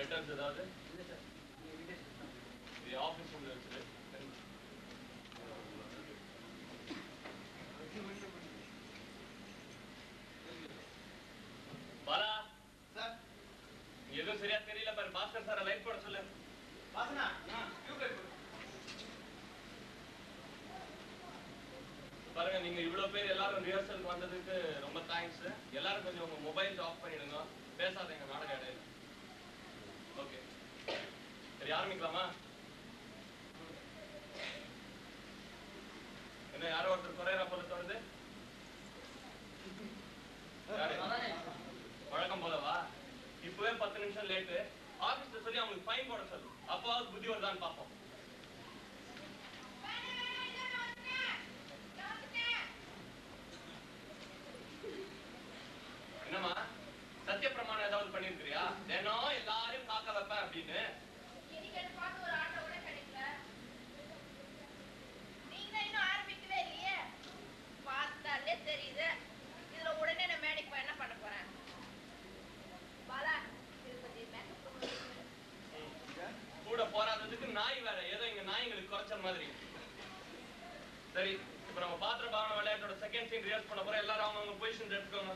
Letters ஏதாவது இல்லை sir நீங்கள் இன்விடேஷன் தான் இது ஆஃபீஸ் ரூம்ல வச்சுரு பாலா சார் நீ எதுவும் சரியா தெரியல பாரு பாஸ்கர் சார லைட் போட சொல்லு வாசனா டியூப்லைட் பாருங்க நீங்க இவ்வளவு பேர் எல்லாரும் ரிஹர்சலுக்கு வந்ததுக்கு ரொம்ப தேங்க்ஸ் எல்லாரும் கொஞ்சம் உங்க மொபைல்ஸ் ஆஃப் பண்ணிடுங்க பேசாதீங்க நாடகம் இடையில ஓகே சரி ஆரம்பிக்கலாமா என்ன யாரோ ஒருத்தர் குறையரா போல தோணுது யாரு? வழக்கம் போலவா இப்பவே பத்து நிமிஷம் லேட்டு ஆபீஸ்ல சொல்லி அவங்களுக்கு ஃபைன் போட சொல்லு அப்பாவது புத்தி வருதான்னு பார்ப்போம் என்னம்மா சத்திய பிரமாணம் ஏதாவது பண்ணிருக்கிறியா தினம் எல்லாரையும் காக்க வைப்பேன் அப்படின்னு இன்னைக்கு என்ன பார்த்து ஒரு ஆட்டோ கூட கிடைக்கல நீங்க தான் இன்னும் ஆரம்பிக்கவே இல்லையே பார்த்தாலே தெரியுது இதுல உடனே நான் மேடைக்கு போய் என்ன பண்ண போறேன் பாலா திருப்பதி மேக்கப் ம். கூட போராடுறதுக்கு நாய் வேற ஏதோ இங்க நாய்ங்களுக்கு குறைச்சல் மாதிரி சரி இப்ப நம்ம பாத்திர பாவன விளையாட்டோட செகண்ட் சீன் ரிஹர்ஸ் பண்ண போறோம் எல்லாரும் அவங்க அவங்க பொசிஷன் எடுத்துக்கோங்க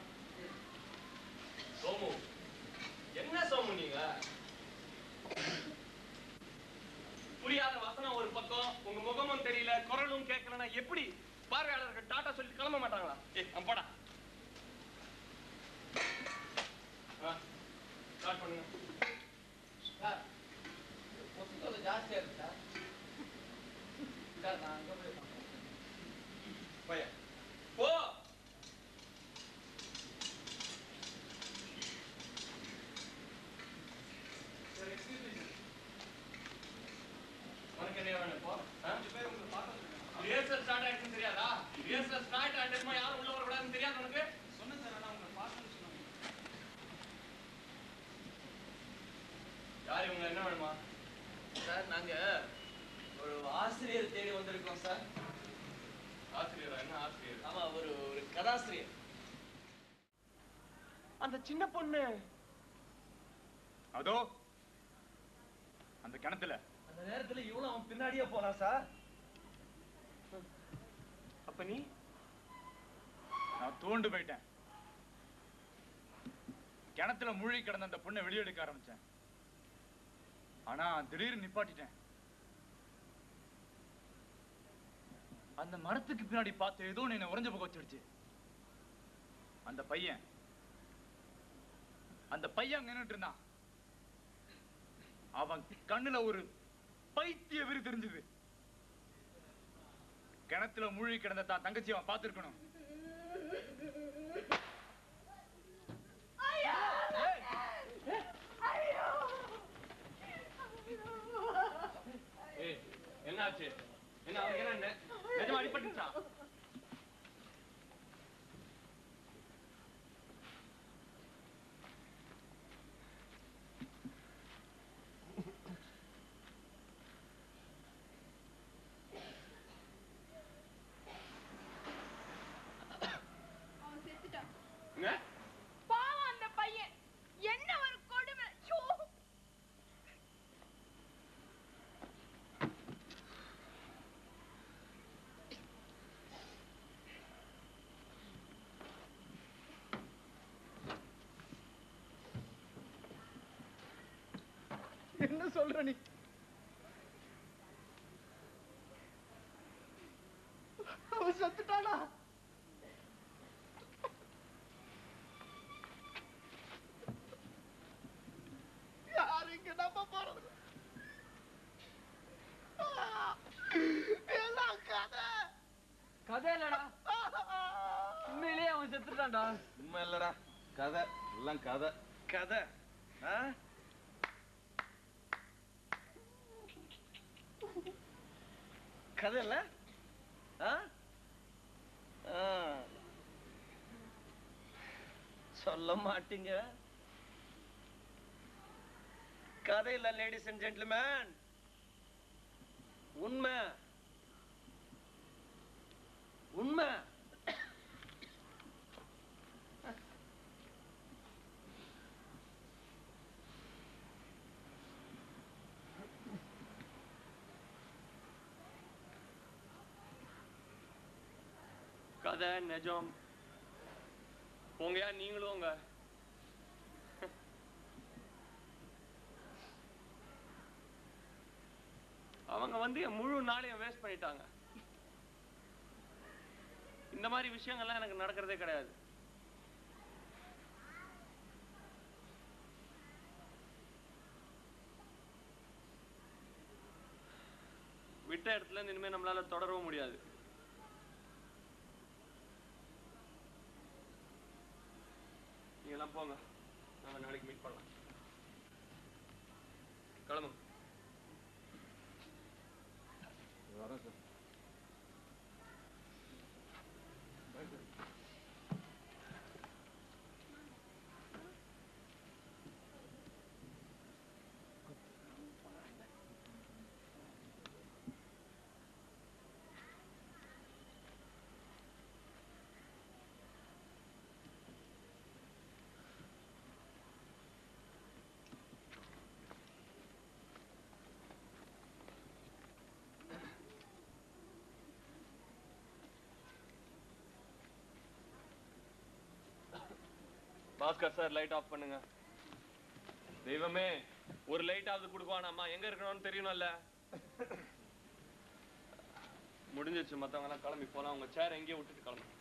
சோமு என்ன சோமு நீங்க புரியாத வசனம் ஒரு பக்கம் உங்க முகமும் தெரியல குரலும் கேட்கலன்னா எப்படி பார்வையாளர்கள் டாட்டா சொல்லி கிளம்ப மாட்டாங்களா ஏய் நம்ம போடா ஸ்டார்ட் பண்ணுங்க சார் புத்தகம் ஜாஸ்தியாக இருக்கு சார் சார் நான் அங்கே போய் பார்க்குறேன் பையன் போ சார் எக்ஸ்கியூஸ் மீ உனக்கு என்ன வேணும் இப்போ அஞ்சு பேர் உங்களை பார்க்க சொல்லுங்க ரிஹர்சல் ஸ்டார்ட் ஆயிடுச்சுன்னு தெரியாதா ரிஹர்சல் ஸ்டார்ட் ஆயிடுமா யாரும் உள்ள வரக்கூடாதுன்னு தெரியாது உனக்கு சொன்னேன் சார் ஆனால் உங்களை பார்க்கணும்னு சொன்னாங்க யார் இவங்க என்ன வேணுமா சார் நாங்க ஒரு ஆசிரியர் தேடி வந்திருக்கோம் சார் ஆசிரியரா என்ன ஆசிரியர் ஆமா ஒரு ஒரு கதாசிரியர் அந்த சின்ன பொண்ணு அதோ அந்த கிணத்துல அந்த நேரத்துல இவ்வளவு அவன் பின்னாடியே போறான் சார் அப்ப நீ நான் தோண்டு போயிட்டேன் கிணத்துல மூழ்கி கிடந்த அந்த பொண்ணை வெளியெடுக்க ஆரம்பிச்சேன் ஆனா திடீர்னு நிப்பாட்டிட்டேன் அந்த மரத்துக்கு பின்னாடி பார்த்து ஏதோ என்னை உறைஞ்ச பக்கம் வச்சிடுச்சு அந்த பையன் அந்த பையன் அங்க நின்னுட்டு இருந்தான் அவன் கண்ணுல ஒரு பைத்திய வெறி தெரிஞ்சது கிணத்துல மூழ்கி கிடந்த தான் தங்கச்சி அவன் பார்த்திருக்கணும் ஏய் என்னாச்சு என்ன அவனுக்கு என்ன நெ- நிஜமா அடிபட்டுச்சா அவன் செத்துட்டான் என்ன பாவம் அந்த பையன் என்ன ஒரு கொடுமை ஐயோ! என்ன சொல்ற நீ அவன் செத்துட்டானா யாரு இங்க நம்ப போறது எல்லாம் கதை கதை இல்லடா உண்மையிலேயே அவன் செத்துட்டான்டா உண்மை இல்லடா கதை எல்லாம் கதை கதை ஆ? கதை இல்ல ஆ? ஆ. சொல்ல மாட்டீங்க கதை இல்ல லேடிஸ் அண்ட் ஜென்டில்மேன் உண்மை உண்மை கதை நிஜம் போங்கயா நீங்களும் உங்க அவங்க வந்து என் முழு நாளையும் வேஸ்ட் பண்ணிட்டாங்க இந்த மாதிரி விஷயங்கள்லாம் எனக்கு நடக்கிறதே கிடையாது விட்ட இடத்துல இருந்து இனிமே நம்மளால தொடரவும் முடியாது நீங்க எல்லாம் போங்க நம்ம நாளைக்கு மீட் பண்ணலாம் கிளம்புங்க வரேன் sir Bhaskar sir light off பண்ணுங்க தெய்வமே ஒரு லைட்டாவது கொடுக்குவானாம்மா எங்க இருக்கணும்னு தெரியணும்ல முடிஞ்சிச்சு மத்தவங்க எல்லாம் கிளம்பி போலாம் உங்க சேர் எங்கேயே விட்டுட்டு கிளம்பு